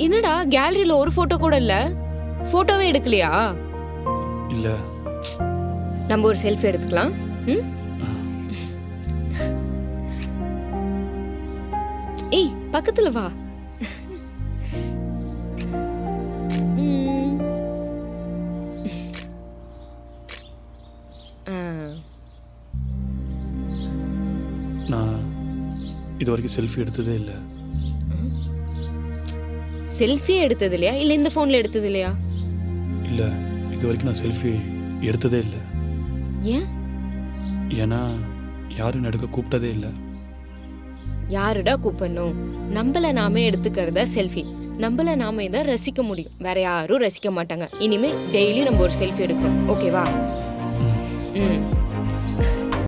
என்னடா கேலரியில ஒரு போட்டோ கூட இல்ல போட்டோவே எடுக்கலையா இல்ல நம்ம ஒரு செல்ஃபி எடுத்துக்கலாம் ம்? ஏய் பக்கத்துல வா ம். ஆ, நான் இது வரைக்கும் செல்ஃபி எடுத்ததே இல்லை செல்ஃபி எடுத்தது இல்லையா இல்ல இந்த போன்ல எடுத்தது இல்லையா இல்லை இது வரைக்கும் நான் செல்ஃபி எடுத்ததே இல்லை ஏன் ஏன்னா யாரும் என்னை எடுக்க கூப்பிட்டதே இல்லை யாருடா கூப்பிடணும் நம்மள நாமே எடுத்துக்கிறத செல்ஃபி நம்மள நாமே தான் ரசிக்க முடியும் வேற யாரும் ரசிக்க மாட்டாங்க இனிமே டெய்லி நம்ம ஒரு செல்ஃபி எடுக்கிறோம் ஓகேவா